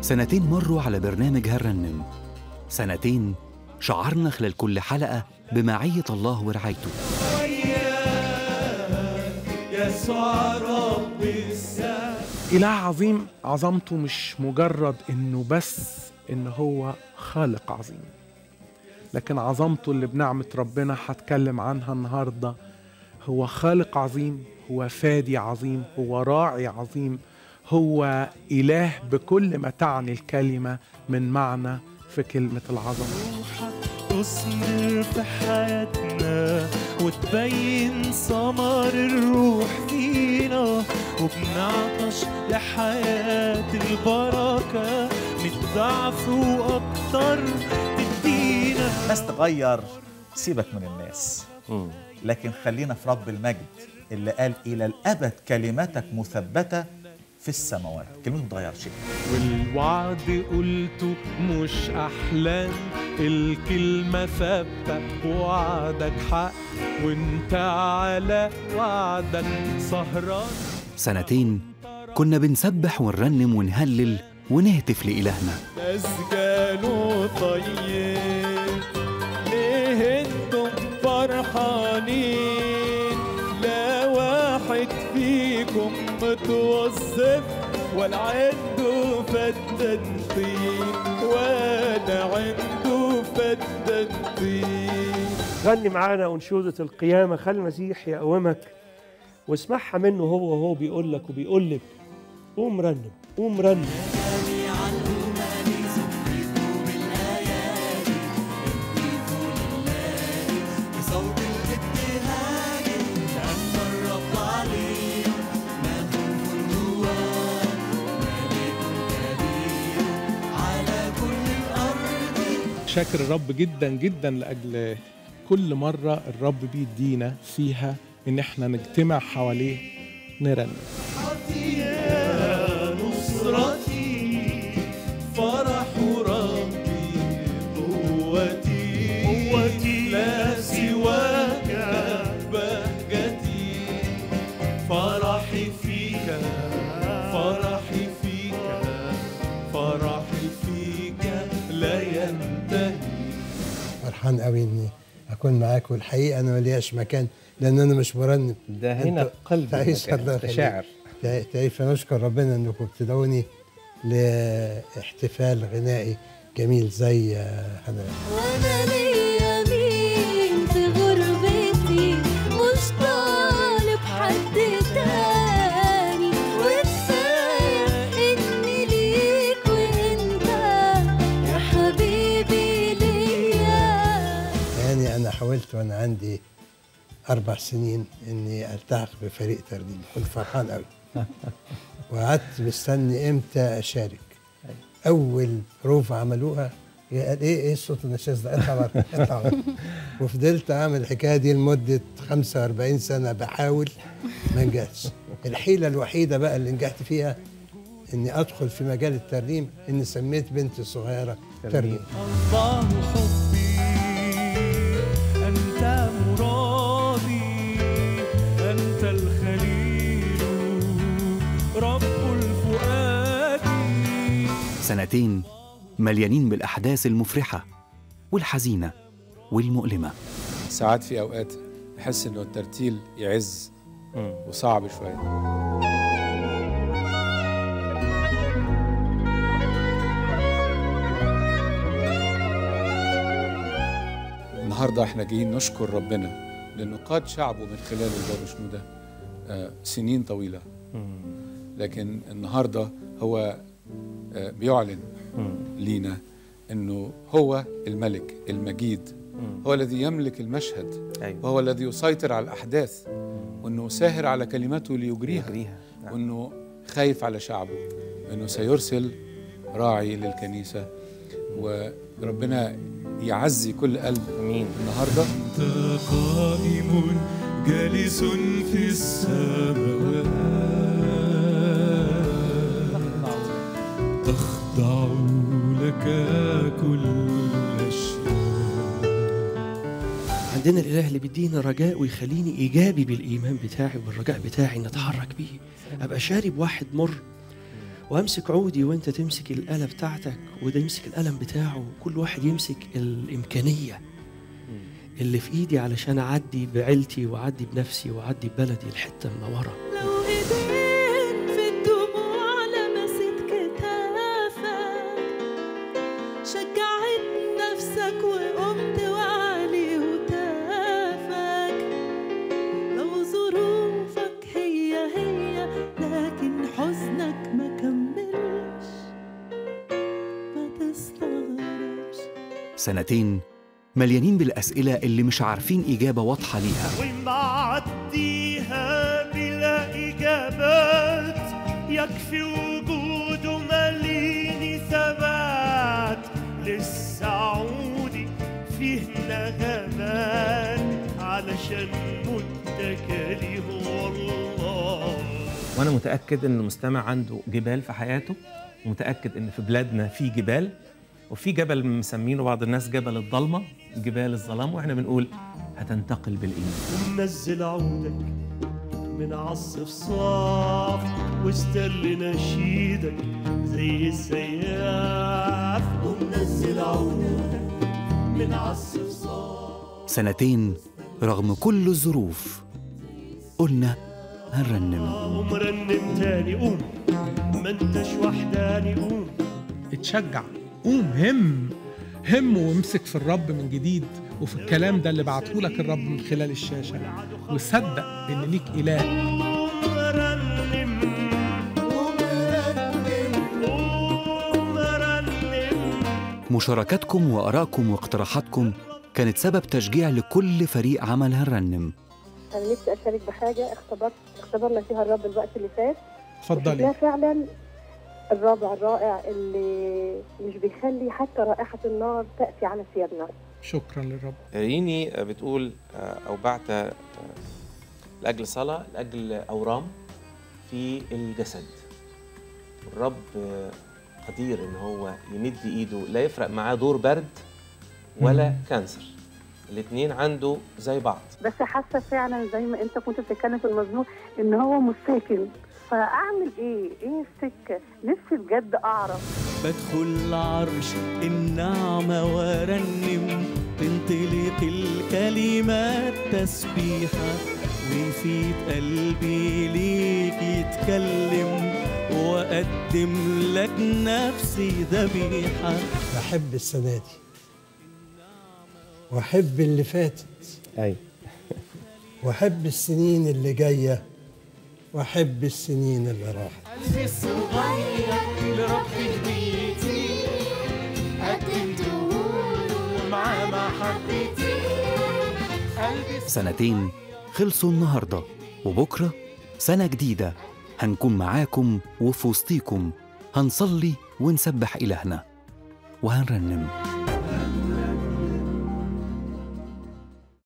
سنتين مروا على برنامج هالرنم سنتين شعرنا خلال كل حلقة بمعية الله ورعايته يسوع رب السماء إله عظيم عظمته مش مجرد إنه بس إن هو خالق عظيم لكن عظمته اللي بنعمة ربنا هتكلم عنها النهاردة هو خالق عظيم هو فادي عظيم هو راعي عظيم هو إله بكل ما تعني الكلمة من معنى في كلمة العظمة روحك تثمر في حياتنا وتبين ثمر الروح فينا وبنعطش لحياة البركة من ضعف وأكتر تدينا الناس تغير سيبك من الناس لكن خلينا في رب المجد اللي قال إلى الأبد كلمتك مثبتة في السماوات كلمته ما تغيرش والوعد قلته مش أحلام الكلمة ثابتة وعدك حق وانت على وعدك سهران سنتين كنا بنسبح ونرنم ونهلل ونهتف لإلهنا أسجاله طيب ليه انتم فرحانين لا واحد فيكم متوظف ولا عنده فدان طين ولا عنده فدان طين غني معانا أنشودة القيامة خلي المسيح يقومك واسمعها منه هو وهو بيقول لك وبيقول لك قوم رنم قوم رنم شاكر الرب جدا جدا لأجل كل مرة الرب بيدينا فيها إن احنا نجتمع حواليه نرنم يا نصرتي فرح ربي قوتي قوتي لا سواك بهجتي فرحي فيك فرحي فيك فرحي فيك لا ينتهي فرحان قوي اني اكون معاك والحقيقه انا ملياش مكان لان انا مش مرنم ده هنا أنت قلب تعيش المكان، الله ده يخليك. شاعر تع- تعيش فنشكر ربنا انكم بتدعوني لاحتفال غنائي جميل زي آه، هنا وانا ليا مين في غربتي مش طالب حد تاني وكفايه اني ليك وانت يا حبيبي ليا يعني انا حاولت وانا عندي اربع سنين اني التحق بفريق ترنيم كنت فرحان قوي وقعدت مستني امتى اشارك اول بروفا عملوها قال ايه ايه الصوت النشاز ده اطلع بره اطلع بره وفضلت اعمل الحكايه دي لمده 45 سنه بحاول ما نجحتش الحيله الوحيده بقى اللي نجحت فيها اني ادخل في مجال الترنيم اني سميت بنتي الصغيره ترنيم الله حبي أنت مرادي أنت الخليل رب الفؤاد سنتين مليانين بالأحداث المفرحة والحزينة والمؤلمة ساعات في اوقات بحس انه الترتيل يعز وصعب شويه النهارده احنا جايين نشكر ربنا لانه قاد شعبه من خلال البابا شنوده آه، سنين طويله لكن النهارده هو آه، بيعلن لينا انه هو الملك المجيد هو الذي يملك المشهد وهو الذي يسيطر على الاحداث وانه ساهر على كلمته ليجريها وانه خايف على شعبه انه سيرسل راعي للكنيسه وربنا يعزي كل قلب امين النهارده أنت قائم جالس في السماوات تخضع لك كل الأشياء عندنا الإله اللي بيدينا رجاء ويخليني إيجابي بالإيمان بتاعي والرجاء بتاعي إن أتحرك بيه أبقى شارب واحد مر وامسك عودي وانت تمسك الآلة بتاعتك وده يمسك القلم بتاعه كل واحد يمسك الإمكانية اللي في إيدي علشان أعدي بعيلتي وأعدي بنفسي وأعدي ببلدي الحتة المنورة لو ايدين في الدموع لمست كتافك شجعت نفسك وقمت وعلي هتافك لو ظروفك هي هي لكن حزنك ما كملش ما تستغربش سنتين مليانين بالأسئلة اللي مش عارفين إجابة واضحة ليها ومعديها بلا إجابات يكفي وجوده مليني ثبات للسعودي فيه نغمات علشان متكلي هو الله وانا متاكد ان المستمع عنده جبال في حياته ومتاكد ان في بلادنا في جبال وفي جبل مسمينه بعض الناس جبل الضلمه جبال الظلام واحنا بنقول هتنتقل بالايمان ومنزل عودك من عصف صاف واستل نشيدك زي السياف ومنزل عودك من عصف صاف سنتين رغم كل الظروف قلنا هنرنم قوم رنم تاني قوم ما انتش وحداني قوم اتشجع قوم هم هم وامسك في الرب من جديد وفي الكلام ده اللي بعته لك الرب من خلال الشاشة وصدق إن ليك إله قوم رنم قوم رنم قوم رنم مشاركاتكم وآرائكم واقتراحاتكم كانت سبب تشجيع لكل فريق عمل هنرنم انا نفسي اشارك بحاجه اختبرت اختبرنا فيها الرب الوقت اللي فات اتفضلي وشفناه فعلا الرابع الرائع اللي مش بيخلي حتى رائحه النار تاتي على ثيابنا شكرا للرب ريني بتقول آه، او بعت آه، لاجل صلاه لاجل اورام في الجسد الرب آه، قدير ان هو يمد ايده لا يفرق معاه دور برد ولا كانسر الاثنين عنده زي بعض بس حاسه فعلا زي ما انت كنت بتتكلم في المزمور ان هو مش ساكن فاعمل ايه؟ ايه السكه؟ نفسي بجد اعرف بدخل عرش النعمة وارنم تنطلق الكلمات تسبيحة ويفيد قلبي ليك يتكلم وأقدم لك نفسي ذبيحة بحب السنة دي وأحب اللي فاتت ايوه وأحب السنين اللي جاية وأحب السنين اللي راحت قلبي الصغير لرب هديتي قدمته له مع محبتي قلبي سنتين خلصوا النهاردة وبكرة سنة جديدة هنكون معاكم وفي وسطيكم هنصلي ونسبح إلهنا وهنرنم